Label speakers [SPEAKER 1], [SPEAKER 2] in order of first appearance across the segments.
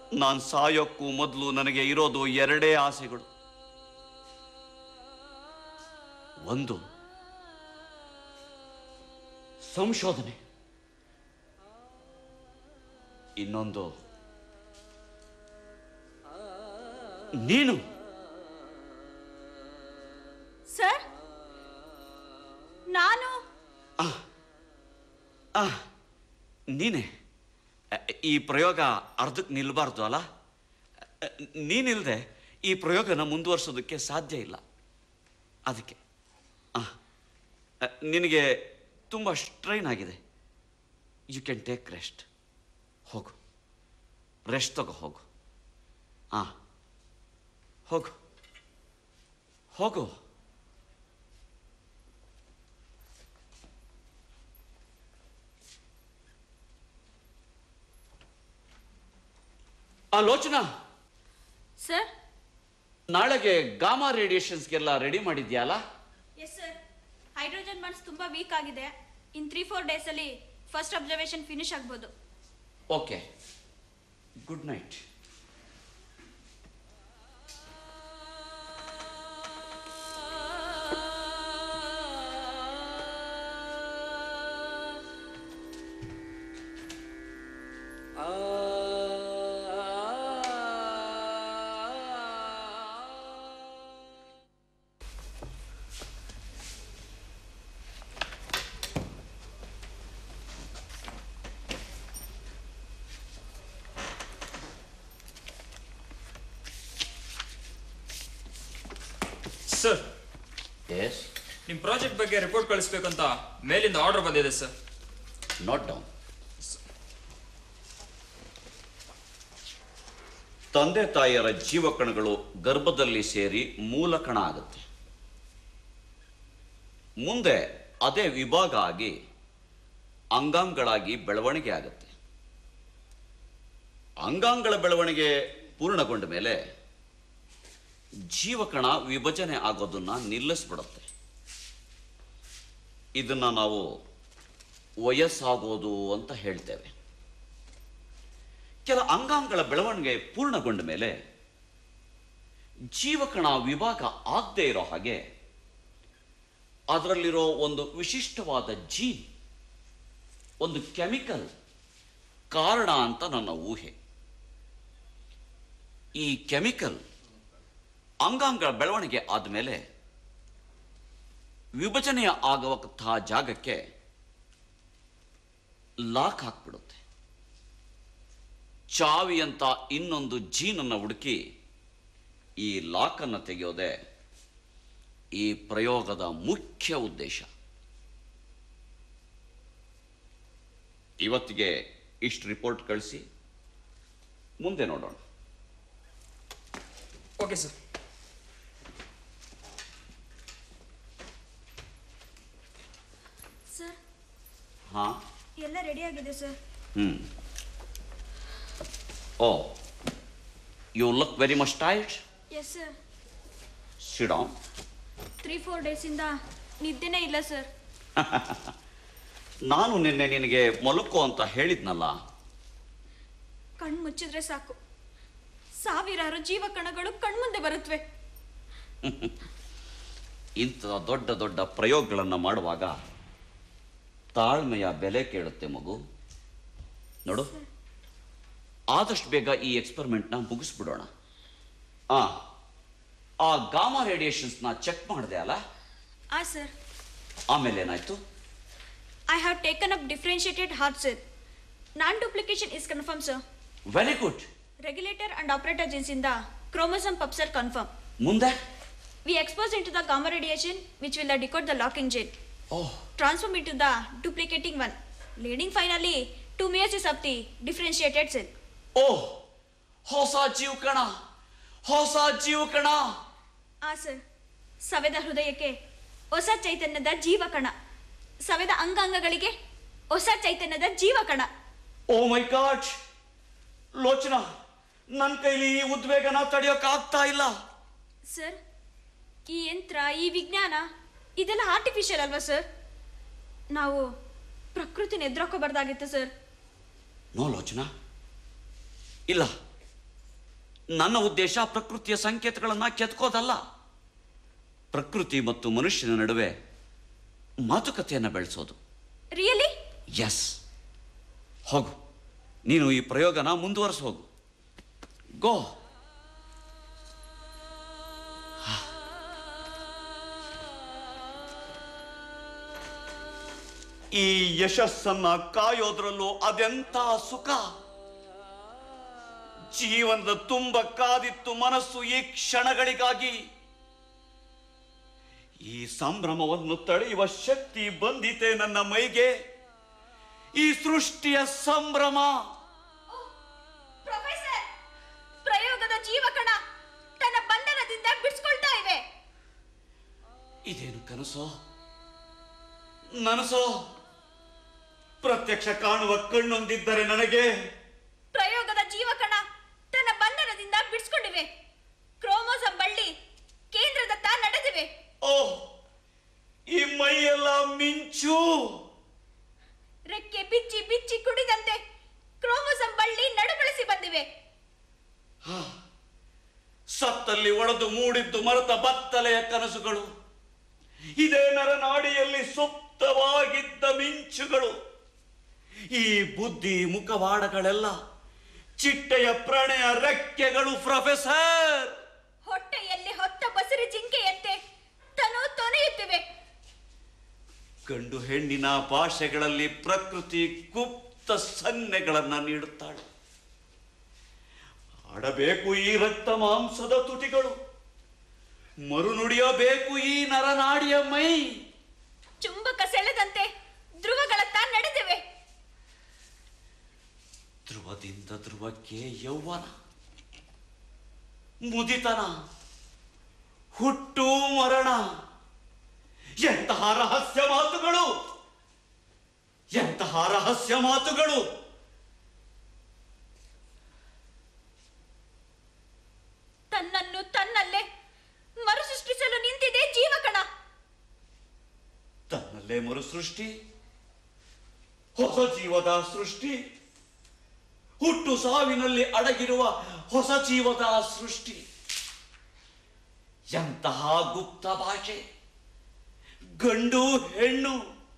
[SPEAKER 1] ನಾನು ಸಾಯೋಕ್ಕೂ ಮೊದಲು ನನಗೆ ಇರೋದು ಎರಡೇ ಆಸೆಗಳು ಒಂದು ಸಂಶೋಧನೆ ಇನ್ನೊಂದು ನೀನು
[SPEAKER 2] ಸರ್ ನಾನು
[SPEAKER 1] ಆ, ನೀನೇ ಅ, ಈ ಪ್ರಯೋಗ ಅರ್ಧಕ್ಕೆ ನಿಲ್ಬಾರ್ದು ಅಲ್ಲ ಅ, ನೀನಿಲ್ದೆ ಈ ಪ್ರಯೋಗನ ಮುಂದುವರ್ಸೋದಕ್ಕೆ ಸಾಧ್ಯ ಇಲ್ಲ ಅದಕ್ಕೆ ಆ, ಅ, ನಿನಗೆ ತುಂಬ ಸ್ಟ್ರೈನ್ ಆಗಿದೆ ಯು ಕ್ಯಾನ್ ಟೇಕ್ ರೆಸ್ಟ್ ಹೋಗು ರೆಸ್ಟ್ ತಗೋ ಹೋಗು ಆ ಹೋಗು ಹೋಗು ಆಲೋಚನಾ
[SPEAKER 2] ಸರ್
[SPEAKER 1] ನಾಳೆಗೆ ಗಾಮಾ ರೇಡಿಯೇಷನ್ಸ್ಗೆಲ್ಲ ರೆಡಿ ಮಾಡಿದ್ಯಲ್ಲ
[SPEAKER 2] ಎಸ್ ಸರ್ ಹೈಡ್ರೋಜನ್ ಬಾಂಡ್ಸ್ ತುಂಬ ವೀಕ್ ಆಗಿದೆ ಇನ್ ತ್ರೀ ಫೋರ್ ಡೇಸಲ್ಲಿ ಫಸ್ಟ್ ಅಬ್ಸರ್ವೇಷನ್ ಫಿನಿಶ್ ಆಗ್ಬೋದು
[SPEAKER 1] okay good night
[SPEAKER 3] sir
[SPEAKER 1] yes
[SPEAKER 3] ನಿಮ್ಮ ಪ್ರಾಜೆಕ್ಟ್ ಬಗ್ಗೆ ರಿಪೋರ್ಟ್ ಕಳಿಸ್ಬೇಕಂತ ಮೇಲಿಂದ ಆರ್ಡರ್ ಬಂದಿದೆ ಸರ್
[SPEAKER 1] ನಾಟ್ ಡೌನ್ ತಂದೆ ತಾಯಿಯರ ಜೀವಕಣಗಳು ಗರ್ಭದಲ್ಲಿ ಸೇರಿ ಮೂಲ ಕಣ ಆಗುತ್ತೆ ಮುಂದೆ ಅದೇ ವಿಭಾಗ ಆಗಿ ಅಂಗಾಂಗಗಳಾಗಿ ಬೆಳವಣಿಗೆ ಆಗುತ್ತೆ ಅಂಗಾಂಗಳ ಬೆಳವಣಿಗೆ ಪೂರ್ಣಗೊಂಡ ಮೇಲೆ ಜೀವಕಣ ವಿಭಜನೆ ಆಗೋದನ್ನ ನಿಲ್ಲಿಸ್ಬಿಡುತ್ತೆ ಇದನ್ನ ನಾವು ವಯಸ್ಸಾಗೋದು ಅಂತ ಹೇಳ್ತೇವೆ ಕೆಲ ಅಂಗಾಂಗಗಳ ಬೆಳವಣಿಗೆ ಪೂರ್ಣಗೊಂಡ ಮೇಲೆ ಜೀವಕಣ ವಿಭಾಗ ಆಗದೆ ಇರೋ ಹಾಗೆ ಅದರಲ್ಲಿರೋ ಒಂದು ವಿಶಿಷ್ಟವಾದ ಜೀನ್ ಒಂದು ಕೆಮಿಕಲ್ ಕಾರಣ ಅಂತ ನನ್ನ ಊಹೆ ಈ ಕೆಮಿಕಲ್ ಅಂಗಾಂಗಗಳ ಬೆಳವಣಿಗೆ ಆದಮೇಲೆ ವಿಭಜನೆಯ ಆಗುವಂತಹ ಜಾಗಕ್ಕೆ ಲಾಕ್ ಹಾಕ್ಬಿಡುತ್ತೆ ಚಾವಿ ಅಂತ ಇನ್ನೊಂದು ಜೀನನ್ನು ಹುಡುಕಿ ಈ ಲಾಕನ್ನು ತೆಗೆಯೋದೇ ಈ ಪ್ರಯೋಗದ ಮುಖ್ಯ ಉದ್ದೇಶ ಇವತ್ತಿಗೆ ಇಷ್ಟು ರಿಪೋರ್ಟ್ ಕಳಿಸಿ ಮುಂದೆ ನೋಡೋಣ
[SPEAKER 3] ಓಕೆ ಸರ್
[SPEAKER 2] ಸರ್
[SPEAKER 1] ಹಾ
[SPEAKER 2] ಎಲ್ಲ ರೆಡಿ ಆಗಿದೆ ಸರ್
[SPEAKER 1] ಹ್ಮ್ oh you look very much tired
[SPEAKER 2] yes sir
[SPEAKER 1] ಸಿಡ್ ಆನ್
[SPEAKER 2] ತ್ರೀ ಫೋರ್ ಡೇಸಿಂದ ನಿದ್ದೆನೇ ಇಲ್ಲ ಸರ್
[SPEAKER 1] ನಾನು ನಿನ್ನೆ ನಿನಗೆ ಮಲಕ್ಕೋ ಅಂತ ಹೇಳಿದ್ನಲ್ಲ
[SPEAKER 2] ಕಣ್ಣು ಮುಚ್ಚಿದ್ರೆ ಸಾಕು ಸಾವಿರಾರು ಜೀವಕಣಗಳು ಕಣ್ಮುಂದೆ ಬರುತ್ತವೆ
[SPEAKER 1] ಇಂಥ ದೊಡ್ಡ ದೊಡ್ಡ ಪ್ರಯೋಗಗಳನ್ನು ಮಾಡುವಾಗ ತಾಳ್ಮೆಯ ಬೆಲೆ ಕೇಳುತ್ತೆ ಮಗು ನೋಡು ಆದಷ್ಟು ಬೇಗ ಈ ಎಕ್ಸ್ಪೆರಿಮೆಂಟ್ನ ಮುಗಿಸ್ಬಿಡೋಣ ಆ ಆ ಗಾಮಾ ರೇಡಿಯೇಷನ್ಸ್ನ ಚೆಕ್ ಮಾಡಿದೆ ಅಲ್ಲ
[SPEAKER 2] ಆ ಸರ್
[SPEAKER 1] ಆಮೇಲೆ ಏನಾಯ್ತು
[SPEAKER 2] I have taken up differentiated heart sir non duplication is confirm sir
[SPEAKER 1] very good
[SPEAKER 2] regulator and operator ಜೀನ್ಸಿಂದ ಕ್ರೋಮೋಸಮ್ ಪಪ್ಸರ್ ಕನ್ಫರ್ಮ್
[SPEAKER 1] ಮುಂದೆ
[SPEAKER 2] we expose in to the gamma radiation which will decode the locking gene
[SPEAKER 1] oh
[SPEAKER 2] transform into the duplicating one leading finally to meiosis of the differentiated cell
[SPEAKER 1] oh ಹೊಸ ಜೀವಕಣ ಹೊಸ ಜೀವಕಣ
[SPEAKER 2] ಆ sir ಸವೆದ ಹೃದಯಕ್ಕೆ ಹೊಸ ಚೈತನ್ಯದ ಜೀವಕಣ ಸವೆದ ಅಂಗಾಂಗಗಳಿಗೆ ಹೊಸ ಚೈತನ್ಯದ ಜೀವಕಣ
[SPEAKER 1] ಓ ಮೈ ಗಾಡ್ ಲೋಚನಾ ನನ್ನ ಕೈಲಿ ಈ ಉದ್ವೇಗನ ತಡೆಯೋಕ್ಕಾಗ್ತಾ ಇಲ್ಲ
[SPEAKER 2] ಸರ್ ಈ ಯಂತ್ರ ಈ ವಿಜ್ಞಾನ ಇದೆಲ್ಲ ಆರ್ಟಿಫಿಷಿಯಲ್ ಅಲ್ವಾ ಸರ್ ನಾವು ಪ್ರಕೃತಿನ ಎದುರಾಕೋಬಾರ್ದಾಗಿತ್ತು ಸರ್
[SPEAKER 1] ನೋ ಲೋಚನಾ ಇಲ್ಲ ನನ್ನ ಉದ್ದೇಶ ಪ್ರಕೃತಿಯ ಸಂಕೇತಗಳನ್ನು ಕೆತ್ಕೋದಲ್ಲ ಪ್ರಕೃತಿ ಮತ್ತು ಮನುಷ್ಯನ ನಡುವೆ ಮಾತುಕತೆಯನ್ನು ಬೆಳೆಸೋದು
[SPEAKER 2] ರಿಯಲಿ
[SPEAKER 1] ಎಸ್ ಹೋಗು ನೀನು ಈ ಪ್ರಯೋಗನ ಮುಂದುವರಿಸಿ ಹೋಗು ಗೋ ಈ ಯಶಸ್ಸನ್ನ ಕಾಯೋದ್ರಲ್ಲೂ ಅದೆಂತ ಸುಖ ಜೀವನದ ತುಂಬ ಕಾದಿತ್ತು ಮನಸ್ಸು ಈ ಕ್ಷಣಗಳಿಗಾಗಿ ಈ ಸಂಭ್ರಮವನ್ನು ತಡೆಯುವ ಶಕ್ತಿ ಬಂದಿತೆ ನನ್ನ ಮೈಗೆ ಈ ಸೃಷ್ಟಿಯ ಸಂಭ್ರಮ
[SPEAKER 2] ಪ್ರೊಫೆಸರ್ ಪ್ರಯೋಗದ ಜೀವಕಣ ತನ್ನ ಬಂಧನದಿಂದ ಬಿಡಿಸ್ಕೊಳ್ತಾ ಇವೆ
[SPEAKER 1] ಇದೇನು ಕನಸೋ ನನಸೋ ಪ್ರತ್ಯಕ್ಷ ಕಾಣುವ ಕಣ್ಣೊಂದಿದ್ದರೆ ನನಗೆ
[SPEAKER 2] ಪ್ರಯೋಗದ ಜೀವಕಣ ತನ್ನ ಬಂಧನದಿಂದ ಬಿಡಿಸ್ಕೊಂಡಿವೆ ಕ್ರೋಮೋಸಮ್ ಬಳ್ಳಿ ಕೇಂದ್ರದತ್ತ ನಡೆದಿವೆ
[SPEAKER 1] ಓ ಈ ಮೈಯೆಲ್ಲ ಮಿಂಚು
[SPEAKER 2] ರೆಕ್ಕೆ ಬಿಚ್ಚಿ ಬಿಚ್ಚಿ ಕುಡಿದಂತೆ ಕ್ರೋಮೋಸಮ್ ಬಳ್ಳಿ ನಡುಬಳಿಸಿ ಬಂದಿವೆ
[SPEAKER 1] ಸತ್ತಲ್ಲಿ ಒಡೆದು ಮೂಡಿದ್ದು ಮರೆತ ಬತ್ತಲೆಯ ಕನಸುಗಳು ಇದೇ ನರನಾಡಿಯಲ್ಲಿ ಸುಪ್ತವಾಗಿದ್ದ ಮಿಂಚುಗಳು ಈ ಬುದ್ಧಿ ಮುಖವಾಡಗಳೆಲ್ಲ ಚಿಟ್ಟೆಯ ಪ್ರಣಯ ರೆಕ್ಕೆಗಳು ಪ್ರೊಫೆಸರ್
[SPEAKER 2] ಹೊಟ್ಟೆಯಲ್ಲಿ ಹೊತ್ತ ಬಸರಿ ಜಿಂಕೆಯಂತೆ ತನು ತೊನೆಯುತ್ತಿವೆ
[SPEAKER 1] ಗಂಡು ಹೆಣ್ಣಿನ ಭಾಷೆಗಳಲ್ಲಿ ಪ್ರಕೃತಿ ಗುಪ್ತ ಸನ್ನೆಗಳನ್ನ ನೀಡುತ್ತಾಳೆ ಆಡಬೇಕು ಈ ರಕ್ತ ಮಾಂಸದ ತುಟಿಗಳು ಮರುನುಡಿಯಬೇಕು ಈ ನರನಾಡಿಯ ಮೈ
[SPEAKER 2] ಚುಂಬಕ ಸೆಳೆದಂತೆ ಧ್ರುವಗಳತ್ತ ನಡೆದಿವೆ
[SPEAKER 1] ಧ್ರುವದಿಂದ ಧ್ರುವಕ್ಕೆ ಯೌವನ ಮುದಿತನ ಹುಟ್ಟು ಮರಣ ಎಂತಹ ರಹಸ್ಯ ಮಾತುಗಳು ಎಂತಹ ರಹಸ್ಯ ಮಾತುಗಳು
[SPEAKER 2] ತನ್ನನ್ನು ತನ್ನಲ್ಲೇ ಮರುಸೃಷ್ಟಿಸಲು ನಿಂತಿದೆ ಜೀವಕಣ
[SPEAKER 1] ತನ್ನಲ್ಲೇ ಮರು ಸೃಷ್ಟಿ ಹೊಸ ಜೀವದ ಸೃಷ್ಟಿ ಹುಟ್ಟು ಸಾವಿನಲ್ಲಿ ಅಡಗಿರುವ ಹೊಸ ಜೀವದ ಸೃಷ್ಟಿ ಎಂತಹ ಗುಪ್ತ ಭಾಷೆ ಗಂಡು ಹೆಣ್ಣು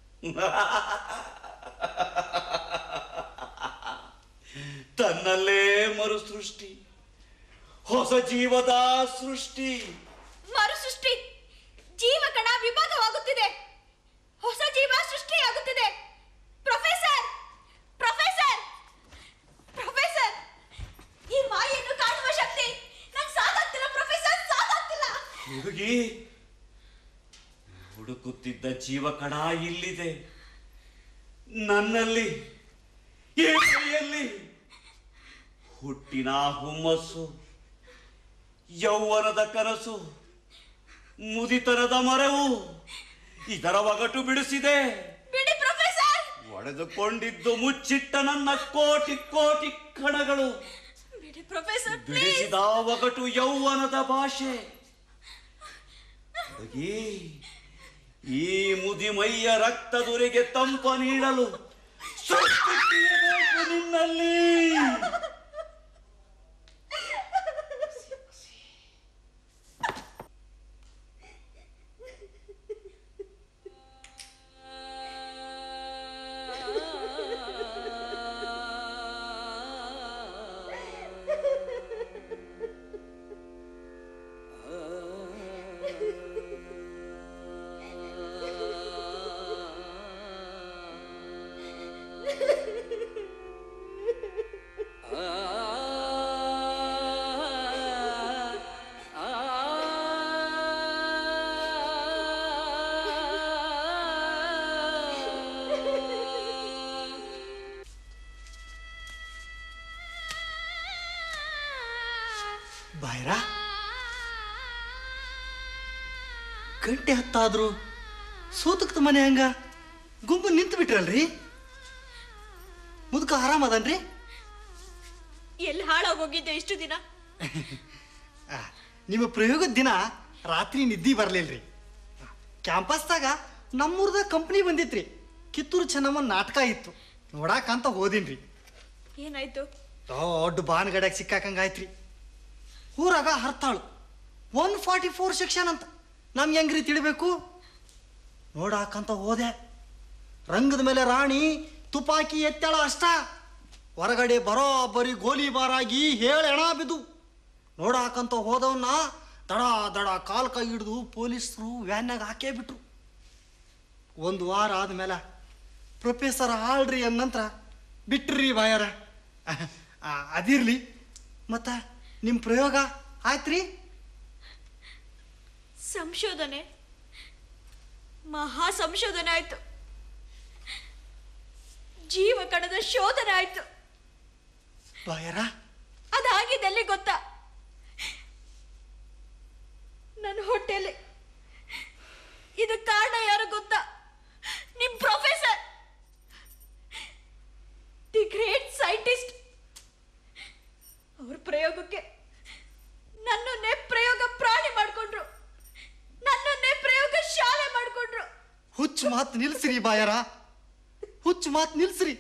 [SPEAKER 1] ತನ್ನಲ್ಲೇ ಮರು ಸೃಷ್ಟಿ ಹೊಸ ಜೀವದ ಸೃಷ್ಟಿ
[SPEAKER 2] ಮರುಸೃಷ್ಟಿ ಜೀವಕಣ ವಿಭಾಗವಾಗುತ್ತಿದೆ ಹೊಸ ಜೀವ ಸೃಷ್ಟಿಯಾಗುತ್ತಿದೆ ಪ್ರೊಫೆಸರ್ ಪ್ರೊಫೆಸರ್ ಪ್ರೊಫೆಸರ್ ಈ ಮಾಯನ್ನು ಕಾಣುವ ಶಕ್ತಿ ನಂಗೆ ಸಾಕಾಗ್ತಿಲ್ಲ ಪ್ರೊಫೆಸರ್ ಸಾಕಾಗ್ತಿಲ್ಲ
[SPEAKER 1] ಹುಡುಗಿ ಹುಡುಕುತ್ತಿದ್ದ ಜೀವಕಣ ಇಲ್ಲಿದೆ ನನ್ನಲ್ಲಿ ಈ ಕೈಯಲ್ಲಿ ಹುಟ್ಟಿನ ಹುಮ್ಮಸ್ಸು ಯೌವನದ ಕನಸು ಮುದಿತನದ ಮರವು ಇದರ ಒಗಟು ಬಿಡಿಸಿದೆ
[SPEAKER 2] ಬಿಡಿ ಪ್ರೊಫೆಸರ್
[SPEAKER 1] ಒಡೆದುಕೊಂಡಿದ್ದು ಮುಚ್ಚಿಟ್ಟ ನನ್ನ ಕೋಟಿ ಕೋಟಿ ಕಣಗಳು
[SPEAKER 2] ಬಿಡಿ ಪ್ರೊಫೆಸರ್ ಪ್ಲೀಸ್
[SPEAKER 1] ಬಿಡಿಸಿದ ಒಗಟು ಯೌವನದ ಭಾಷೆ ಹುಡುಗಿ ಈ ಮುದಿಮೈಯ ರಕ್ತದುರಿಗೆ ತಂಪ ನೀಡಲು ಸೃಷ್ಟಿಸಬೇಕು ನಿನ್ನಲ್ಲಿ
[SPEAKER 4] ಬಾಯ್ರ ಗಂಟೆ ಹತ್ತಾದ್ರು ಸೂತಕ್ತ ಮನೆ ಹಂಗ ಗುಂಪು ನಿಂತು ಬಿಟ್ರಲ್ರಿ ಮುದುಕ ಆರಾಮದನ್ರಿ
[SPEAKER 2] ಎಲ್ಲಿ ಹಾಳಾಗೋಗಿದ್ದೆ ಇಷ್ಟು ದಿನ
[SPEAKER 4] ಆ, ನಿಮ್ಮ ಪ್ರಯೋಗದ ದಿನ ರಾತ್ರಿ ನಿದ್ದಿ ಬರಲಿಲ್ರಿ ಕ್ಯಾಂಪಸ್ದಾಗ ನಮ್ಮೂರ್ದಾಗ ಕಂಪ್ನಿ ಬಂದಿತ್ರಿ ಕಿತ್ತೂರು ಚೆನ್ನಮ್ಮನ ನಾಟಕ ಇತ್ತು ನೋಡಾಕಂತ ಹೋದಿನ್ರಿ
[SPEAKER 2] ಏನಾಯ್ತು
[SPEAKER 4] ದೊಡ್ಡ ಬಾನ್ಗಡ್ಯಾಗ ಸಿಕ್ಕಾಕಂಗಾಯ್ತ್ರಿ ಊರಾಗ ಹರ್ತಾಳು ಒನ್ ಫಾರ್ಟಿ ಫೋರ್ ಸೆಕ್ಷನ್ ಅಂತ ನಮ್ಗೆ ಹೆಂಗ್ರಿ ತಿಳಿಬೇಕು ನೋಡಾಕಂತ ಹೋದೆ ರಂಗದ ಮೇಲೆ ರಾಣಿ ತುಪಾಕಿ ಎತ್ತಾಳ ಅಷ್ಟ ಹೊರಗಡೆ ಬರೋಬ್ಬರಿ ಗೋಲಿಬಾರಾಗಿ ಹೇಳ ಹೆಣ ಬಿದ್ದು ನೋಡಾಕಂತ ಹೋದವನ್ನ ದಡ ದಡ ಕಾಲ್ ಕೈ ಹಿಡಿದು ಪೊಲೀಸರು ವ್ಯಾನ್ಯಾಗ ಹಾಕೇ ಬಿಟ್ರು ಒಂದು ವಾರ ಆದ್ಮೇಲೆ ಪ್ರೊಫೆಸರ್ ಆಳ್ರಿ ಅನ್ನಂತ್ರ ಬಿಟ್ರಿ ಬಾಯಾರ ಅದಿರ್ಲಿ ಮತ್ತ ನಿಮ್ಮ ಪ್ರಯೋಗ ಆಯ್ತ್ರಿ
[SPEAKER 2] ಸಂಶೋಧನೆ ಮಹಾ ಸಂಶೋಧನೆ ಆಯ್ತು ಜೀವ ಕಣದ ಶೋಧನೆ ಆಯ್ತು
[SPEAKER 4] ಬಾಯರ
[SPEAKER 2] ಅದಾಗಿದ್ದೆಲ್ಲಿ ಗೊತ್ತಾ ನನ್ನ ಹೊಟ್ಟೆಯಲ್ಲಿ ಇದು ಕಾರಣ ಯಾರು ಗೊತ್ತಾ ನಿಮ್ ಪ್ರೊಫೆಸರ್ ದಿ ಗ್ರೇಟ್ ಸೈಂಟಿಸ್ಟ್ ಅವ್ರ ಪ್ರಯೋಗಕ್ಕೆ ನನ್ನನ್ನೇ ಪ್ರಯೋಗ ಪ್ರಾಣಿ ಮಾಡ್ಕೊಂಡ್ರು ನನ್ನನ್ನೇ ಪ್ರಯೋಗ ಶಾಲೆ ಮಾಡ್ಕೊಂಡ್ರು
[SPEAKER 4] ಹುಚ್ಚು ಮಾತು ನಿಲ್ಸ್ರಿ ಬಾಯರ ಹುಚ್ಚು ಮಾತು ನಿಲ್ಸ್ರಿ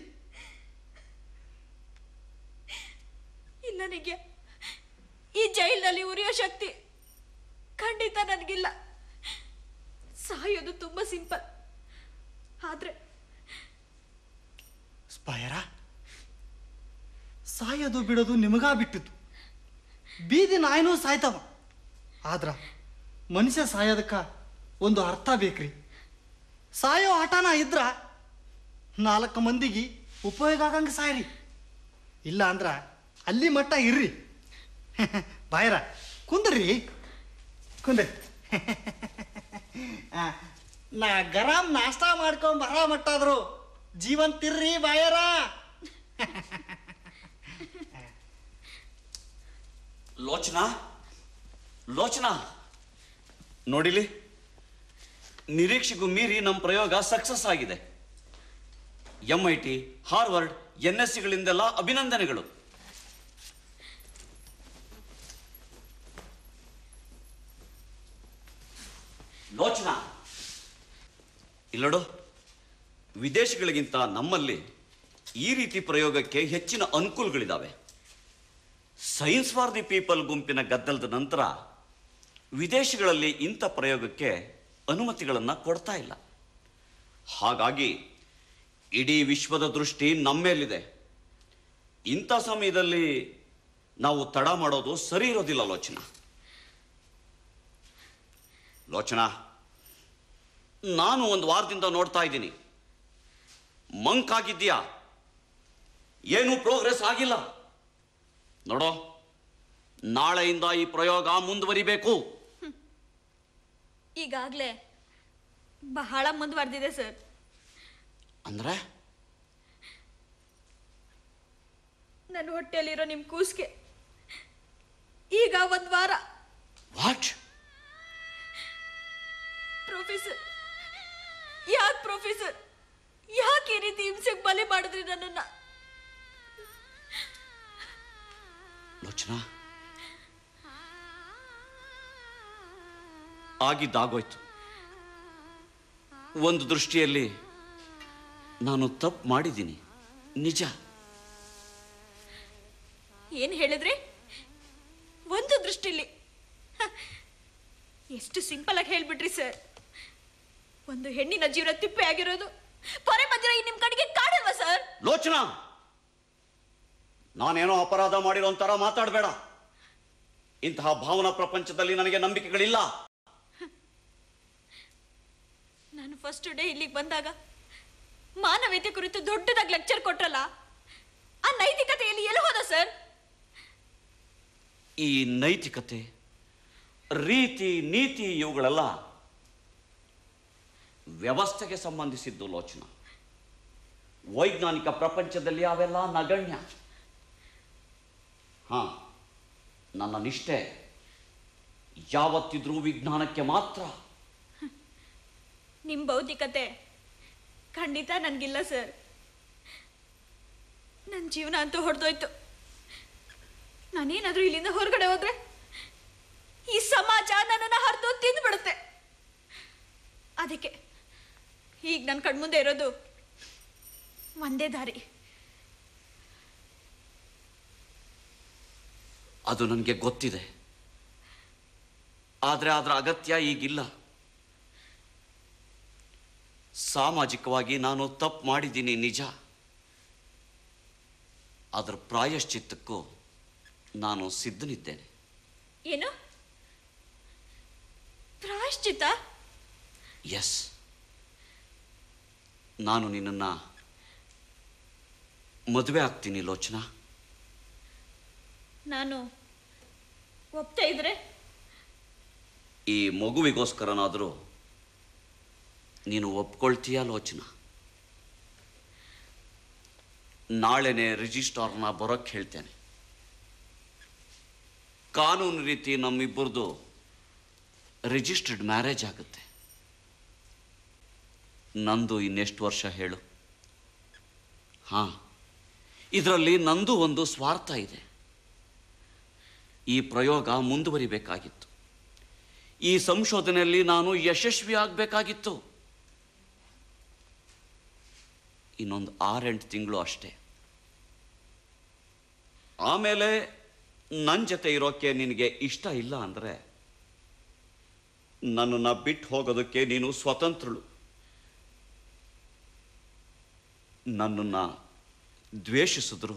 [SPEAKER 2] ಇಲ್ಲ ನನಗೆ ಈ ಜೈಲಿನಲ್ಲಿ ಉರಿಯೋ ಶಕ್ತಿ ಖಂಡಿತ ನನಗಿಲ್ಲ ಸಾಯೋದು ತುಂಬಾ ಸಿಂಪಲ್ ಆದ್ರೆ
[SPEAKER 4] ಬಾಯರ ಸಾಯೋದು ಬಿಡೋದು ನಿಮಗಾ ಬಿಟ್ಟಿದ್ದು ಬೀದಿ ನಾಯಿನೂ ಸಾಯ್ತವ ಆದ್ರ ಮನುಷ್ಯ ಸಾಯೋದಕ್ಕ ಒಂದು ಅರ್ಥ ಬೇಕ್ರಿ ಸಾಯೋ ಆಟನ ಇದ್ರ ನಾಲ್ಕು ಮಂದಿಗೆ ಉಪಯೋಗ ಆಗಂಗೆ ಸಾಯ್ರಿ ಇಲ್ಲ ಅಂದ್ರ ಅಲ್ಲಿ ಮಟ್ಟ ಇರ್ರಿ ಬಾಯರ ಕುಂದ್ರಿ ಕುಂದ್ರಿ ಆ, ನಾ ಗರಾಮ್ ನಾಷ್ಟಾ ಮಾಡ್ಕೊಂಡ್ ಬರೋ ಮಟ್ಟಾದ್ರು ಜೀವಂತಿರ್ರಿ ಬಾಯರ
[SPEAKER 1] ಲೋಚನಾ ಲೋಚನಾ ನೋಡಿಲಿ ನಿರೀಕ್ಷೆಗೂ ಮೀರಿ ನಮ್ಮ ಪ್ರಯೋಗ ಸಕ್ಸಸ್ ಆಗಿದೆ M I T Harvard N S ಸಿಗಳಿಂದೆಲ್ಲ ಅಭಿನಂದನೆಗಳು ಲೋಚನಾ ಇಲ್ಲೋಡು ವಿದೇಶಗಳಿಗಿಂತ ನಮ್ಮಲ್ಲಿ ಈ ರೀತಿ ಪ್ರಯೋಗಕ್ಕೆ ಹೆಚ್ಚಿನ ಅನುಕೂಲಗಳಿದ್ದಾವೆ ಸೈನ್ಸ್ ಫಾರ್ ದಿ ಪೀಪಲ್ ಗುಂಪಿನ ಗದ್ದಲದ ನಂತರ ವಿದೇಶಗಳಲ್ಲಿ ಇಂಥ ಪ್ರಯೋಗಕ್ಕೆ ಅನುಮತಿಗಳನ್ನು ಕೊಡ್ತಾ ಇಲ್ಲ ಹಾಗಾಗಿ ಇಡೀ ವಿಶ್ವದ ದೃಷ್ಟಿ ನಮ್ಮ ಮೇಲಿದೆ ಇಂಥ ಸಮಯದಲ್ಲಿ ನಾವು ತಡ ಮಾಡೋದು ಸರಿ ಇರೋದಿಲ್ಲ ಲೋಚನಾ ಲೋಚನಾ ನಾನು ಒಂದು ವಾರದಿಂದ ನೋಡ್ತಾ ಇದ್ದೀನಿ ಮಂಕ್ ಆಗಿದ್ಯಾ ಏನೂ ಪ್ರೋಗ್ರೆಸ್ ಆಗಿಲ್ಲ ನೋಡೋ ನಾಳೆಯಿಂದ ಈ ಪ್ರಯೋಗ ಮುಂದುವರಿಬೇಕು
[SPEAKER 2] ಈಗಾಗ್ಲೇ ಬಹಳ ಮುಂದುವರೆದಿದೆ ಸರ್
[SPEAKER 1] ಅಂದ್ರೆ
[SPEAKER 2] ನನ್ನ ಹೊಟ್ಟೆಯಲ್ಲಿರೋ ನಿಮ್ ಕೂಸ್ಗೆ ಈಗ ಒಂದ್ ವಾರ
[SPEAKER 1] ವಾಟ್
[SPEAKER 2] ಪ್ರೊಫೆಸರ್ ಯಾಕೆ ಪ್ರೊಫೆಸರ್ ಯಾಕೆ ಈ ರೀತಿ ಹಿಂಸೆಗೆ ಬಲಿ ಮಾಡಿದ್ರಿ ನನ್ನನ್ನ
[SPEAKER 1] ಲೋಚನಾ ಆಗಿದ್ದಾಗೋಯ್ತು ಒಂದು ದೃಷ್ಟಿಯಲ್ಲಿ ನಾನು ತಪ್ಪು ಮಾಡಿದ್ದೀನಿ ನಿಜ
[SPEAKER 2] ಏನ್ ಹೇಳಿದ್ರಿ ಒಂದು ದೃಷ್ಟಿಲಿ ಹ, ಎಷ್ಟು ಸಿಂಪಲ್ ಆಗಿ ಹೇಳ್ಬಿಟ್ರಿ ಸರ್ ಒಂದು ಹೆಣ್ಣಿನ ಜೀವನ ತಿಪ್ಪೆ ಆಗಿರೋದು ಪೊರೆ ಮಧ್ಯ ಈ ನಿಮ್ ಕಡೆಗೆ ಕಾಡಲ್ವಾ ಸರ್
[SPEAKER 1] ಲೋಚನಾ ನಾನೇನೋ ಅಪರಾಧ ಮಾಡಿರೋ ಥರ ಮಾತಾಡಬೇಡ ಇಂತಹ ಭಾವನಾ ಪ್ರಪಂಚದಲ್ಲಿ ನನಗೆ ನಂಬಿಕೆಗಳಿಲ್ಲ
[SPEAKER 2] ನಾನು ಫಸ್ಟ್ ಡೇ ಇಲ್ಲಿಗೆ ಬಂದಾಗ ಮಾನವೀಯತೆ ಕುರಿತು ದೊಡ್ಡದಾಗಿ ಲೆಕ್ಚರ್ ಕೊಟ್ರಲ್ಲ ಆ ನೈತಿಕತೆಯಲ್ಲಿ ಎಲ್ಲಿ ಹೋದ ಸರ್
[SPEAKER 1] ಈ ನೈತಿಕತೆ ರೀತಿ ನೀತಿ ಇವುಗಳೆಲ್ಲ ವ್ಯವಸ್ಥೆಗೆ ಸಂಬಂಧಿಸಿದ್ದು ಲೋಚನ ವೈಜ್ಞಾನಿಕ ಪ್ರಪಂಚದಲ್ಲಿ ಅವೆಲ್ಲ ನಗಣ್ಯ ಹಾ ನನ್ನ ನಿಷ್ಠೆ ಯಾವತ್ತಿದ್ರೂ ವಿಜ್ಞಾನಕ್ಕೆ ಮಾತ್ರ
[SPEAKER 2] ನಿಮ್ ಬೌದ್ಧಿಕತೆ ಖಂಡಿತ ನನ್ಗಿಲ್ಲ ಸರ್ ನನ್ನ ಜೀವನ ಅಂತೂ ಹೊಡೆದೋಯ್ತು ನಾನೇನಾದ್ರೂ ಇಲ್ಲಿಂದ ಹೊರಗಡೆ ಹೋದ್ರೆ ಈ ಸಮಾಜ ನನ್ನನ್ನು ಹರಿದು ತಿಂದ್ಬಿಡುತ್ತೆ ಅದಕ್ಕೆ ಈಗ ನನ್ನ ಕಣ್ಮುಂದೆ ಇರೋದು ಒಂದೇ ದಾರಿ
[SPEAKER 1] ಅದು ನನಗೆ ಗೊತ್ತಿದೆ ಆದರೆ ಅದರ ಅಗತ್ಯ ಈಗಿಲ್ಲ ಸಾಮಾಜಿಕವಾಗಿ ನಾನು ತಪ್ಪು ಮಾಡಿದ್ದೀನಿ ನಿಜ ಅದರ ಪ್ರಾಯಶ್ಚಿತ್ತಕ್ಕೂ ನಾನು ಸಿದ್ಧನಿದ್ದೇನೆ
[SPEAKER 2] ಏನು ಪ್ರಾಯಶ್ಚಿತ
[SPEAKER 1] ಎಸ್ ನಾನು ನಿನ್ನನ್ನು ಮದುವೆ ಆಗ್ತೀನಿ ಲೋಚನಾ
[SPEAKER 2] ನಾನು ಒಪ್ತಾ ಇದ್ರೆ
[SPEAKER 1] ಈ ಮಗುವಿಗೋಸ್ಕರನಾದರೂ ನೀನು ಒಪ್ಕೊಳ್ತೀಯ ಲೋಚನಾ ನಾಳೆನೆ ರಿಜಿಸ್ಟ್ರಾರ್ನ ಬರೋಕ್ಕೆ ಹೇಳ್ತೇನೆ ಕಾನೂನು ರೀತಿ ನಮ್ಮಿಬ್ಬರದು ರಿಜಿಸ್ಟರ್ಡ್ ಮ್ಯಾರೇಜ್ ಆಗುತ್ತೆ ನಂದು ಇನ್ನೆಷ್ಟು ವರ್ಷ ಹೇಳು ಹಾಂ ಇದರಲ್ಲಿ ನಂದು ಒಂದು ಸ್ವಾರ್ಥ ಇದೆ ಈ ಪ್ರಯೋಗ ಮುಂದುವರಿಬೇಕಾಗಿತ್ತು ಈ ಸಂಶೋಧನೆಯಲ್ಲಿ ನಾನು ಯಶಸ್ವಿ ಆಗಬೇಕಾಗಿತ್ತು ಇನ್ನೊಂದು ಆರೆಂಟು ತಿಂಗಳು ಅಷ್ಟೇ ಆಮೇಲೆ ನನ್ನ ಜೊತೆ ಇರೋಕ್ಕೆ ನಿನಗೆ ಇಷ್ಟ ಇಲ್ಲ ಅಂದರೆ ನನ್ನನ್ನು ಬಿಟ್ಟು ಹೋಗೋದಕ್ಕೆ ನೀನು ಸ್ವತಂತ್ರಳು ನನ್ನನ್ನು ದ್ವೇಷಿಸಿದ್ರು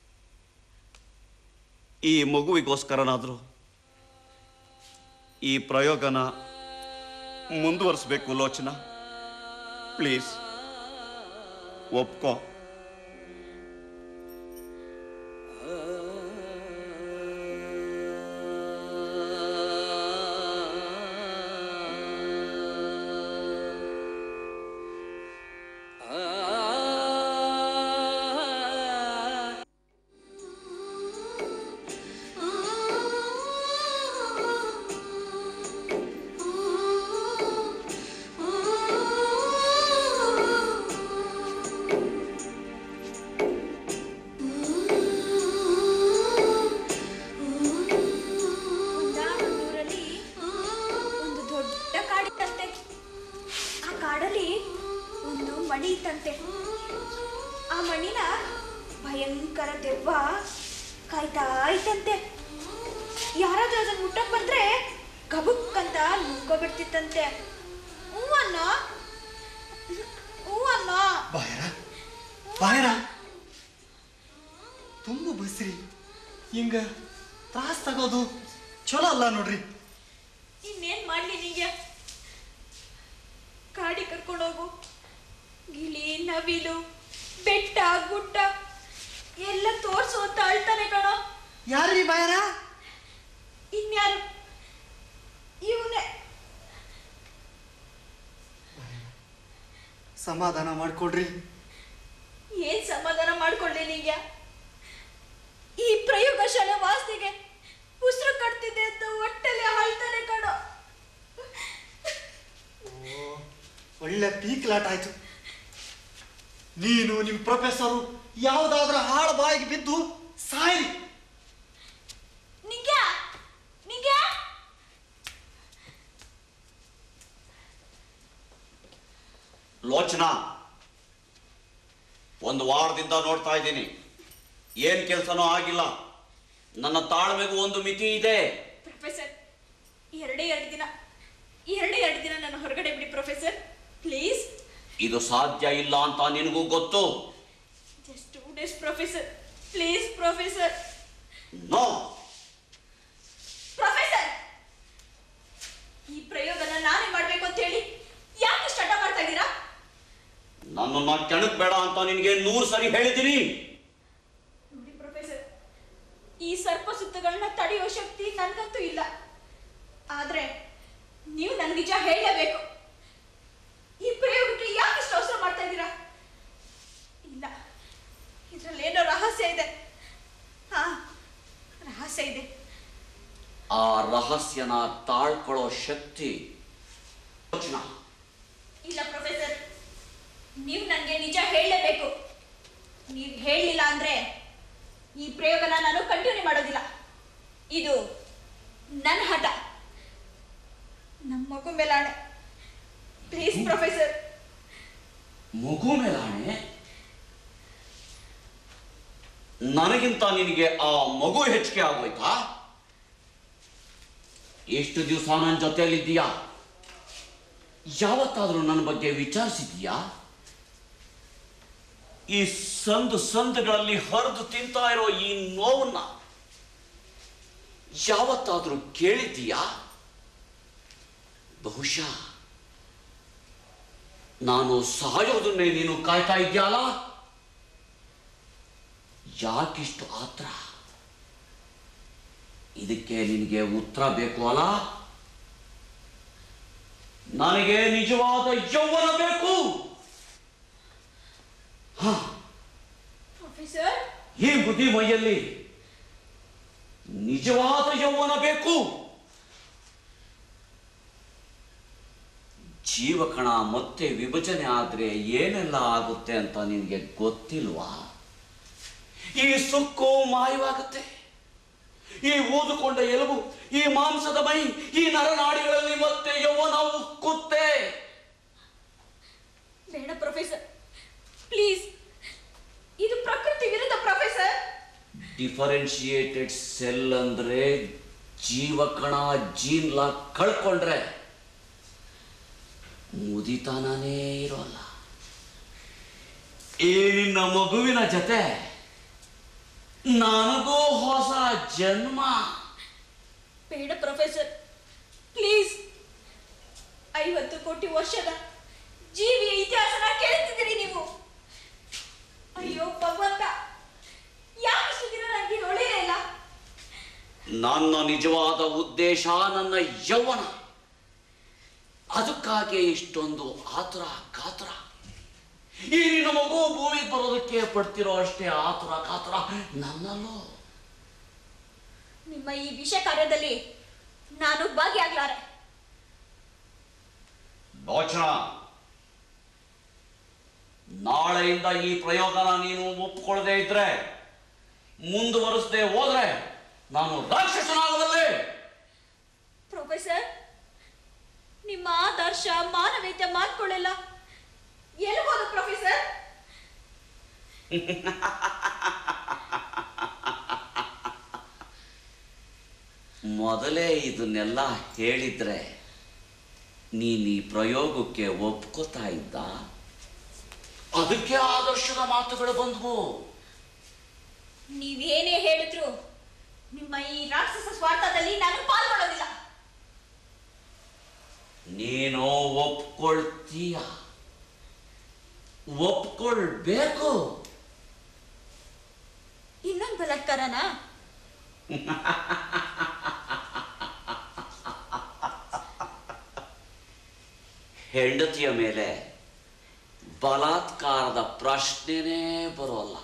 [SPEAKER 1] ಈ ಮಗುವಿಗೋಸ್ಕರನಾದರೂ ಈ ಪ್ರಯೋಗನ ಮುಂದುವರಿಸ್ಬೇಕು ಲೋಚನಾ ಪ್ಲೀಸ್ ಒಪ್ಕೋ
[SPEAKER 2] ಒಂದಾನೊಂದೂರಲ್ಲಿ ಒಂದು ದೊಡ್ಡ ಕಾಡಿತ್ತಂತೆ ಆ ಕಾಡಲ್ಲಿ ಒಂದು ಮಣಿ ಇತ್ತಂತೆ ಆ ಮಣಿನ ಭಯಂಕರ ದೆವ್ವ ಕಾಯ್ತಾ ಇತ್ತಂತೆ ಯಾರಾದ್ರೂ ಅದನ್ನ ಮುಟ್ಟಕ್ ಬಂದ್ರೆ ಕಬುಕ್ ಅಂತ ನುಗ್ಗೋಬಿಡ್ತಿತ್ತಂತೆ ಹೂ ಅನ್ನೋ ಹೂ ಅನ್ನೋ
[SPEAKER 4] ಬಾಯರ ಬಾಯರ ತುಂಬ ಬಸ್ರಿ ಹಿಂಗ ತ್ರಾಸ್ ತಗೋದು ಚಲೋ ಅಲ್ಲ ನೋಡ್ರಿ
[SPEAKER 2] ಇನ್ನೇನ್ ಮಾಡ್ಲಿ ನಿಂಗೆ ಕಾಡಿ ಕರ್ಕೊಂಡೋಗು ಗಿಳಿ ನವಿಲು ಬೆಟ್ಟ ಗುಡ್ಡ ಎಲ್ಲ ತೋರ್ಸು ಅಂತ ಅಳ್ತಾನೆ ಕಣೋ
[SPEAKER 4] ಯಾರ್ರಿ ಬಾಯರ
[SPEAKER 2] ಇನ್ಯಾರು ಇವನೇ
[SPEAKER 4] ಸಮಾಧಾನ ಮಾಡ್ಕೊಡ್ರಿ
[SPEAKER 2] ಏನ್ ಸಮಾಧಾನ ಮಾಡ್ಕೊಳ್ಳಿ ನಿಂಗೆ ಈ ಪ್ರಯೋಗಶಾಲೆ ವಾಸ್ತಿಗೆ ಉಸಿರು ಕಟ್ತಿದೆ ಅಂತ ಹೊಟ್ಟೆಲೆ ಅಳ್ತಾನೆ ಕಣೋ
[SPEAKER 4] ಒಳ್ಳೆ ಪೀಕ್ಲಾಟ ಆಯ್ತು ನೀನು ನಿಮ್ಮ ಪ್ರೊಫೆಸರು ಯಾವುದಾದ್ರೂ ಹಾಳು ಬಾಯಿಗೆ ಬಿದ್ದು ಸಾಯ್ರಿ
[SPEAKER 2] ನಿಂಗೆ ನಿಂಗೆ
[SPEAKER 1] ಲೋಚನಾ ಒಂದು ವಾರದಿಂದ ನೋಡ್ತಾ ಇದ್ದೀನಿ ಏನ್ ಕೆಲಸನೂ ಆಗಿಲ್ಲ ನನ್ನ ತಾಳ್ಮೆಗೂ ಒಂದು ಮಿತಿ ಇದೆ
[SPEAKER 2] ಪ್ರೊಫೆಸರ್ ಎರಡೇ ಎರಡು ದಿನ ಎರಡೇ ಎರಡು ದಿನ ನನ್ನ ಹೊರಗಡೆ ಬಿಡಿ ಪ್ರೊಫೆಸರ್ ಪ್ಲೀಸ್
[SPEAKER 1] ಇದು ಸಾಧ್ಯ ಇಲ್ಲ ಅಂತ ನಿನಗೂ ಗೊತ್ತು
[SPEAKER 2] just two days professor please professor
[SPEAKER 1] no
[SPEAKER 2] professor ಈ ಪ್ರಯೋಗನ ನಾನೇ ಮಾಡ್ಬೇಕು ಅಂತ ಹೇಳಿ ಯಾಕೆ ಇಷ್ಟು ಅಡ್ಡ ಮಾಡ್ತಾ ಇದ್ದೀರಾ
[SPEAKER 1] ನನ್ನನ್ನ ಕೆಣಕ್ ಬೇಡ ಅಂತ ನಿನಗೆ ನೂರು ಸರಿ ಹೇಳಿದ್ದೀನಿ
[SPEAKER 2] ನೋಡಿ ಪ್ರೊಫೆಸರ್ ಈ ಸರ್ಪ ಸುತ್ತಗಳನ್ನ ತಡೆಯೋ ಶಕ್ತಿ ನನ್ಗಂತೂ ಇಲ್ಲ ಆದ್ರೆ ನೀವು ನನ್ ನಿಜ ಹೇಳಲೇಬೇಕು ಈ ಪ್ರಯೋಗಕ್ಕೆ ಯಾಕೆ ಇಷ್ಟು ಅವಸರ ಮಾಡ್ತಾ ಇದ್ದೀರಾ ಇಲ್ಲ ಇದ್ರಲ್ಲಿ ಏನೋ ರಹಸ್ಯ ಇದೆ ಹಾ ರಹಸ್ಯ ಇದೆ
[SPEAKER 1] ಆ ರಹಸ್ಯನ ತಾಳ್ಕೊಳ್ಳೋ ಶಕ್ತಿ ಲೋಚನಾ
[SPEAKER 2] ಇಲ್ಲ ಪ್ರೊಫೆಸರ್ ನೀವು ನನಗೆ ನಿಜ ಹೇಳಲೇಬೇಕು ನೀವು ಹೇಳಲಿಲ್ಲ ಅಂದ್ರೆ ಈ ಪ್ರಯೋಗನ ನಾನು ಕಂಟಿನ್ಯೂ ಮಾಡೋದಿಲ್ಲ ಇದು ನನ್ನ ಹಠ ನಮ್ಮ ಮಗು ಮೇಲಾಣೆ ಪ್ಲೀಸ್ ಪ್ರೊಫೆಸರ್
[SPEAKER 1] ಮಗು ಮೇಲಾಣೆ ನನಗಿಂತ ನಿನಗೆ ಆ ಮಗು ಹೆಚ್ಚಿಗೆ ಆಗೋಯ್ತಾ ಎಷ್ಟು ದಿವಸ ನನ್ನ ಜೊತೆಯಲ್ಲಿದ್ದೀಯಾ ಯಾವತ್ತಾದರೂ ನನ್ನ ಬಗ್ಗೆ ವಿಚಾರಿಸಿದೀಯಾ ಈ ಸಂದು ಸಂದುಗಳಲ್ಲಿ ಹರಿದು ತಿಂತಾ ಇರೋ ಈ ನೋವನ್ನ ಯಾವತ್ತಾದರೂ ಕೇಳಿದ್ದೀಯಾ ಬಹುಶಃ ನಾನು ಸಾಯೋದನ್ನೇ ನೀನು ಕಾಯ್ತಾ ಇದ್ಯಾಲ ಯಾಕಿಷ್ಟು ಆತ್ರ ಇದಕ್ಕೆ ನಿನಗೆ ಉತ್ತರ ಬೇಕು ಅಲ್ಲ ನನಗೆ ನಿಜವಾದ ಯೌವನ ಬೇಕು ಹ
[SPEAKER 2] ಪ್ರೊಫೆಸರ್
[SPEAKER 1] ಈ ಬುದ್ಧಿ ಮೈಯಲ್ಲಿ ನಿಜವಾದ ಯೌವನ ಬೇಕು ಜೀವಕಣ ಮತ್ತೆ ವಿಭಜನೆ ಆದ್ರೆ ಏನೆಲ್ಲ ಆಗುತ್ತೆ ಅಂತ ನಿನಗೆ ಗೊತ್ತಿಲ್ವಾ ಈ ಸುಕ್ಕು ಮಾಯವಾಗುತ್ತೆ ಈ ಊದುಕೊಂಡ ಎಲುಬು ಈ ಮಾಂಸದ ಮೈ ಈ ನರನಾಡಿಗಳಲ್ಲಿ ಮತ್ತೆ ಯೌವನ ಉಕ್ಕುತ್ತೆ
[SPEAKER 2] ಬೇಡ ಪ್ರೊಫೆಸರ್ ಪ್ಲೀಸ್ ಇದು ಪ್ರಕೃತಿ ವಿರುದ್ಧ ಪ್ರೊಫೆಸರ್
[SPEAKER 1] ಡಿಫರೆನ್ಶಿಯೇಟೆಡ್ ಸೆಲ್ ಅಂದ್ರೆ ಜೀವಕಣ ಜೀನ್ಲ ಕಳ್ಕೊಂಡ್ರೆ ಮುದಿತಾನೇ ಇರೋಲ್ಲ ಈ ನಿನ್ನ ಮಗುವಿನ ಜೊತೆ ನನಗೂ ಹೊಸ ಜನ್ಮ
[SPEAKER 2] ಬೇಡ ಪ್ರೊಫೆಸರ್ ಪ್ಲೀಸ್ ಐವತ್ತು ಕೋಟಿ ವರ್ಷದ ಜೀವಿಯ ಇತಿಹಾಸನ ಕೇಳ್ತಿದ್ದೀರಿ ನೀವು ಅಯ್ಯೋ ಭಗವಂತ ಯಾಕಿಷ್ಟು ದಿನ ನನಗೆ ಒಳ್ಳೆಯೇ ಇಲ್ಲ
[SPEAKER 1] ನನ್ನ ನಿಜವಾದ ಉದ್ದೇಶ ನನ್ನ ಯೌವನ ಅದಕ್ಕಾಗಿ ಇಷ್ಟೊಂದು ಆತುರ ಕಾತುರ ಈ ನಿನ್ನ ಮಗು ಭೂಮಿಗೆ ಬರೋದಕ್ಕೆ ಪಡ್ತಿರೋ ಅಷ್ಟೇ ಆತುರ ಕಾತುರ ನನ್ನಲ್ಲೂ
[SPEAKER 2] ನಿಮ್ಮ ಈ ವಿಷ ಕಾರ್ಯದಲ್ಲಿ ನಾನು ಭಾಗಿಯಾಗ್ಲಾರೆ
[SPEAKER 1] ಲೋಚನ ನಾಳೆಯಿಂದ ಈ ಪ್ರಯೋಗನ ನೀನು ಒಪ್ಕೊಳ್ಳದೆ ಇದ್ರೆ ಮುಂದುವರಿಸದೆ ಹೋದ್ರೆ ನಾನು ರಾಕ್ಷಸನಾಗಬಲ್ಲೆ
[SPEAKER 2] ಪ್ರೊಫೆಸರ್ ನಿಮ್ಮ ಆದರ್ಶ ಮಾನವೀಯತೆ ಮಾತುಗಳೆಲ್ಲ ಎಲ್ಲಿ ಹೋದ ಪ್ರೊಫೆಸರ್
[SPEAKER 1] ಮೊದಲೇ ಇದನ್ನೆಲ್ಲ ಹೇಳಿದ್ರೆ ನೀನು ಈ ಪ್ರಯೋಗಕ್ಕೆ ಒಪ್ಕೋತಾ ಇದ್ದ ಅದಕ್ಕೆ ಆದರ್ಶದ ಮಾತುಗಳು ಬಂದ್ವು
[SPEAKER 2] ನೀವೇನೇ ಹೇಳಿದ್ರು ನಿಮ್ಮ ಈ ರಾಕ್ಷಸ ಸ್ವಾರ್ಥದಲ್ಲಿ ನಾನು ಪಾಲ್ಗೊಳ್ಳೋದಿಲ್ಲ
[SPEAKER 1] ನೀನು ಒಪ್ಕೊಳ್ತೀಯ ಒಪ್ಕೊಳ್ಬೇಕು
[SPEAKER 2] ಇನ್ನೊಂದು ಬಲಾತ್ಕಾರನ
[SPEAKER 1] ಹೆಂಡತಿಯ ಮೇಲೆ ಬಲಾತ್ಕಾರದ ಪ್ರಶ್ನೆನೇ ಬರೋಲ್ಲ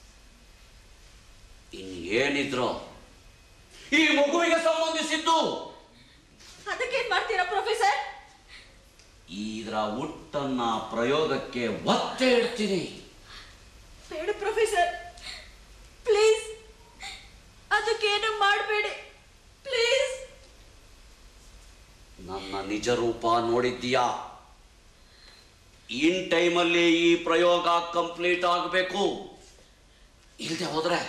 [SPEAKER 1] ಇನ್ನೇನಿದ್ರು ಈ ಮಗುವಿಗೆ ಸಂಬಂಧಿಸಿದ್ದು
[SPEAKER 2] ಅದಕ್ಕೇನ್ ಮಾಡ್ತೀರಾ ಪ್ರೊಫೆಸರ್
[SPEAKER 1] ಇದರ ಹುಟ್ಟನ್ನ ಪ್ರಯೋಗಕ್ಕೆ ಒತ್ತೆ ಇಡ್ತೀನಿ
[SPEAKER 2] ಬೇಡ ಪ್ರೊಫೆಸರ್ ಪ್ಲೀಸ್ ಅದಕ್ಕೇನು ಮಾಡಬೇಡಿ ಪ್ಲೀಸ್
[SPEAKER 1] ನನ್ನ ನಿಜ ರೂಪ ನೋಡಿದ್ದೀಯಾ ಇನ್ ಟೈಮಲ್ಲಿ ಈ ಪ್ರಯೋಗ ಕಂಪ್ಲೀಟ್ ಆಗಬೇಕು ಇಲ್ಲದೆ ಹೋದ್ರೆ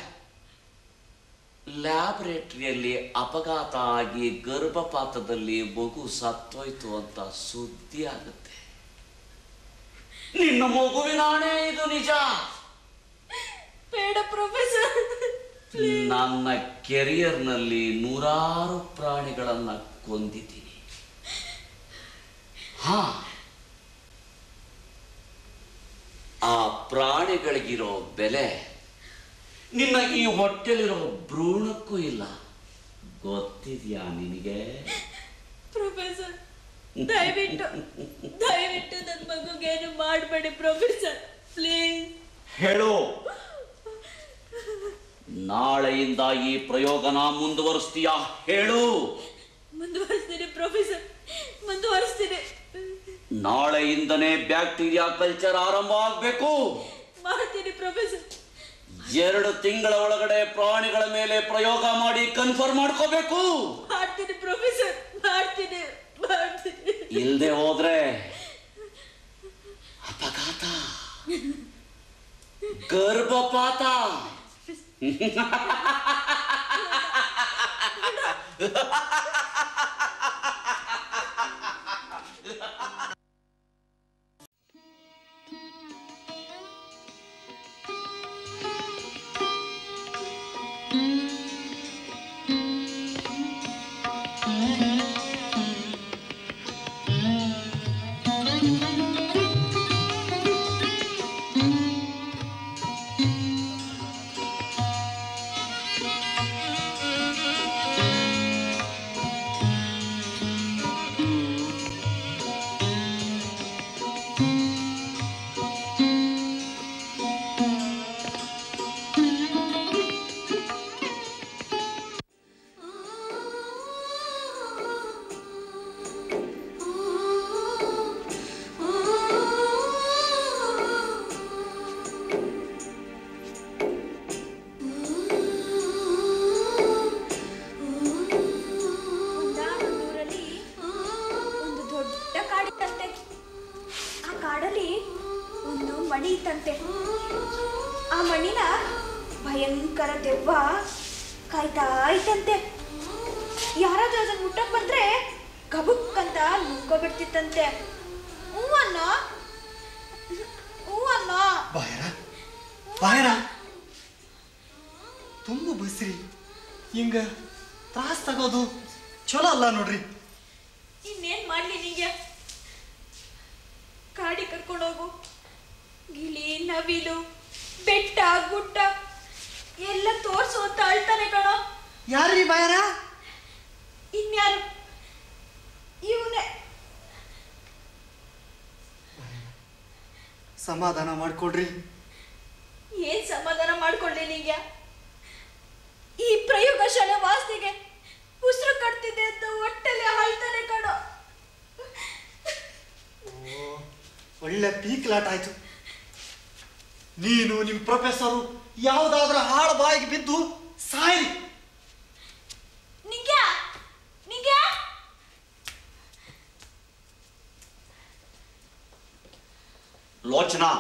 [SPEAKER 1] ಲ್ಯಾಬೊರೇಟರಿಯಲ್ಲಿ ಅಪಘಾತ ಆಗಿ ಗರ್ಭಪಾತದಲ್ಲಿ ಮಗು ಸತ್ತೋಯ್ತು ಅಂತ ಸುದ್ದಿ ಆಗುತ್ತೆ ನಿನ್ನ ಮಗುವಿನ ಆಣೆ ಇದು ನಿಜ
[SPEAKER 2] ಬೇಡ ಪ್ರೊಫೆಸರ್
[SPEAKER 1] ನನ್ನ ಕೆರಿಯರ್ನಲ್ಲಿ ನೂರಾರು ಪ್ರಾಣಿಗಳನ್ನ ಕೊಂದಿದ್ದೀನಿ ಹಾ ಆ ಪ್ರಾಣಿಗಳಿಗಿರೋ ಬೆಲೆ ನಿನ್ನ ಈ ಹೊಟ್ಟೆಲಿರೋ ಭ್ರೂಣಕ್ಕೂ ಇಲ್ಲ ಗೊತ್ತಿದ್ಯಾ ನಿನಗೆ
[SPEAKER 2] ಪ್ರೊಫೆಸರ್ ದಯವಿಟ್ಟು ದಯವಿಟ್ಟು ನನ್ನ ಮಗುಗೇನು ಮಾಡಬೇಡಿ ಪ್ರೊಫೆಸರ್ ಪ್ಲೀಸ್
[SPEAKER 1] ಹೇಳು ನಾಳೆಯಿಂದ ಈ ಪ್ರಯೋಗನ ಮುಂದುವರಿಸ್ತೀಯಾ ಹೇಳು
[SPEAKER 2] ಮುಂದುವರಿಸ್ತೀನಿ ಪ್ರೊಫೆಸರ್ ಮುಂದುವರಿಸ್ತೀನಿ
[SPEAKER 1] ನಾಳೆಯಿಂದನೇ ಬ್ಯಾಕ್ಟೀರಿಯಾ ಕಲ್ಚರ್ ಆರಂಭ ಆಗ್ಬೇಕು
[SPEAKER 2] ಮಾಡ್ತೀನಿ ಪ್ರೊಫೆಸರ್
[SPEAKER 1] ಎರಡು ತಿಂಗಳ ಒಳಗಡೆ ಪ್ರಾಣಿಗಳ ಮೇಲೆ ಪ್ರಯೋಗ ಮಾಡಿ ಕನ್ಫರ್ಮ್ ಮಾಡ್ಕೋಬೇಕು
[SPEAKER 2] ಮಾಡ್ತೀನಿ ಪ್ರೊಫೆಸರ್ ಮಾಡ್ತೀನಿ ಮಾಡ್ತೀನಿ
[SPEAKER 1] ಇಲ್ದೆ ಹೋದ್ರೆ ಅಪಘಾತ ಗರ್ಭಪಾತ
[SPEAKER 2] ಬರೋ ದೆವ್ವ ಕಾಯ್ತಾ ಐತಂತೆ ಯಾರಾದ್ರೂ ಅದನ್ನ ಮುಟ್ಟಕ್ ಬಂದ್ರೆ ಕಬುಕ್ ಅಂತ ನುಗ್ಗೋಬಿಡ್ತಿತ್ತಂತೆ ಹ್ಞೂ ಅನ್ನ ಹ್ಞೂ ಅನ್ನ
[SPEAKER 4] ಬಾಯರ ಬಾಯರ ತುಂಬ ಬಸ್ರಿ ಹಿಂಗ ತ್ರಾಸ್ ತಗೋದು ಚಲೋ ಅಲ್ಲ ನೋಡ್ರಿ
[SPEAKER 2] ಇನ್ನೇನ್ ಮಾಡ್ಲಿ ನಿಂಗೆ ಕಾಡಿ ಕರ್ಕೊಂಡೋಗು ಗಿಳಿ ನವಿಲು ಬೆಟ್ಟ ಗುಡ್ಡ ಎಲ್ಲ ತೋರ್ಸು ಅಂತ ಅಳ್ತಾನೆ ಕಣೋ
[SPEAKER 4] ಯಾರ್ರಿ ಬಾಯರ
[SPEAKER 2] ಇನ್ಯಾರು ಇವನೇ
[SPEAKER 4] ಸಮಾಧಾನ ಮಾಡ್ಕೊಡ್ರಿ
[SPEAKER 2] ಏನ್ ಸಮಾಧಾನ ಮಾಡ್ಕೊಳ್ಳಿ ನಿಂಗೆ ಈ ಪ್ರಯೋಗಶಾಲೆ ವಾಸ್ತಿಗೆ ಉಸಿರು ಕಟ್ತಿದೆ ಅಂತ ಹೊಟ್ಟೆಲೆ ಅಳ್ತಾನೆ ಕಣೋ
[SPEAKER 4] ಓ, ಒಳ್ಳೆ ಪೀಕ್ಲಾಟ ಆಯ್ತು ನೀನು ನಿಮ್ಮ ಪ್ರೊಫೆಸರು ಯಾವುದಾದ್ರೂ ಹಾಳು ಬಾಯಿಗೆ ಬಿದ್ದು ಸಾಯ್ರಿ
[SPEAKER 2] ನಿಂಗೆ ನಿಂಗೆ
[SPEAKER 1] ಲೋಚನಾ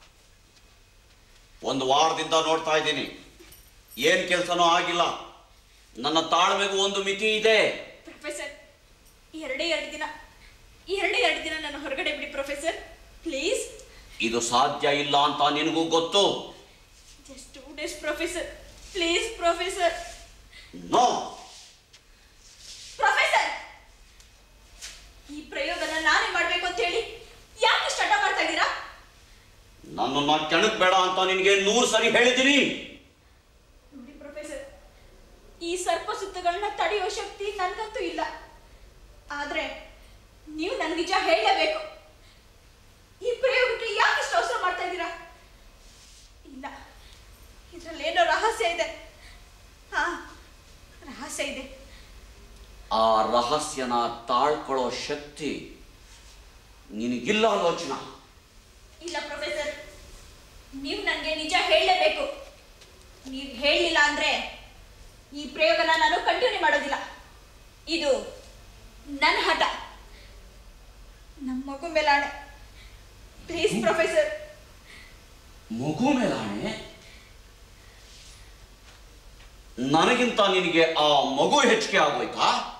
[SPEAKER 1] ಒಂದು ವಾರದಿಂದ ನೋಡ್ತಾ ಇದ್ದೀನಿ ಏನ್ ಕೆಲಸನೂ ಆಗಿಲ್ಲ ನನ್ನ ತಾಳ್ಮೆಗೂ ಒಂದು ಮಿತಿ ಇದೆ
[SPEAKER 2] ಪ್ರೊಫೆಸರ್ ಎರಡೇ ಎರಡು ದಿನ ಎರಡೇ ಎರಡು ದಿನ ನನ್ನ ಹೊರಗಡೆ ಬಿಡಿ ಪ್ರೊಫೆಸರ್ ಪ್ಲೀಸ್
[SPEAKER 1] ಇದು ಸಾಧ್ಯ ಇಲ್ಲ ಅಂತ ನಿನಗೂ ಗೊತ್ತು
[SPEAKER 2] just two days professor please professor
[SPEAKER 1] no
[SPEAKER 2] professor ಈ ಪ್ರಯೋಗನ ನಾನೇ ಮಾಡ್ಬೇಕು ಅಂತ ಹೇಳಿ ಯಾಕೆ ಇಷ್ಟು ಹಠ ಮಾಡ್ತಾ ಇದ್ದೀರಾ
[SPEAKER 1] ನನ್ನನ್ನ ಕೆಣಕ್ ಬೇಡ ಅಂತ ನಿನಗೆ ನೂರು ಸರಿ ಹೇಳಿದ್ದೀನಿ
[SPEAKER 2] ನೋಡಿ ಪ್ರೊಫೆಸರ್ ಈ ಸರ್ಪ ಸುತ್ತಗಳನ್ನ ತಡೆಯೋ ಶಕ್ತಿ ನನಗಂತೂ ಇಲ್ಲ ಆದ್ರೆ ನೀವು ನನ್ಗೆ ನಿಜ ಹೇಳಲೇಬೇಕು ಈ ಪ್ರಯೋಗಕ್ಕೆ ಯಾಕೆ ಇಷ್ಟು ಅವಸರ ಮಾಡ್ತಾ ಇದ್ದೀರಾ ಇಲ್ಲ ಇದ್ರಲ್ಲಿ ಏನೋ ರಹಸ್ಯ ಇದೆ ಹಾ ರಹಸ್ಯ ಇದೆ
[SPEAKER 1] ಆ ರಹಸ್ಯನ ತಾಳ್ಕೊಳ್ಳೋ ಶಕ್ತಿ ನಿನಗಿಲ್ಲ ಲೋಚನಾ
[SPEAKER 2] ಇಲ್ಲ ಪ್ರೊಫೆಸರ್ ನೀವು ನನಗೆ ನಿಜ ಹೇಳಲೇಬೇಕು ನೀವು ಹೇಳಲಿಲ್ಲ ಅಂದ್ರೆ ಈ ಪ್ರಯೋಗನ ನಾನು ಕಂಟಿನ್ಯೂ ಮಾಡೋದಿಲ್ಲ ಇದು ನನ್ನ ಹಠ ನಮ್ಮ ಮಗು ಮೇಲಾಣೆ ಪ್ಲೀಸ್ ಪ್ರೊಫೆಸರ್
[SPEAKER 1] ಮಗು ಮೇಲಾಣೆ ನನಗಿಂತ ನಿನಗೆ ಆ ಮಗು ಹೆಚ್ಚಿಗೆ ಆಗೋಯ್ತಾ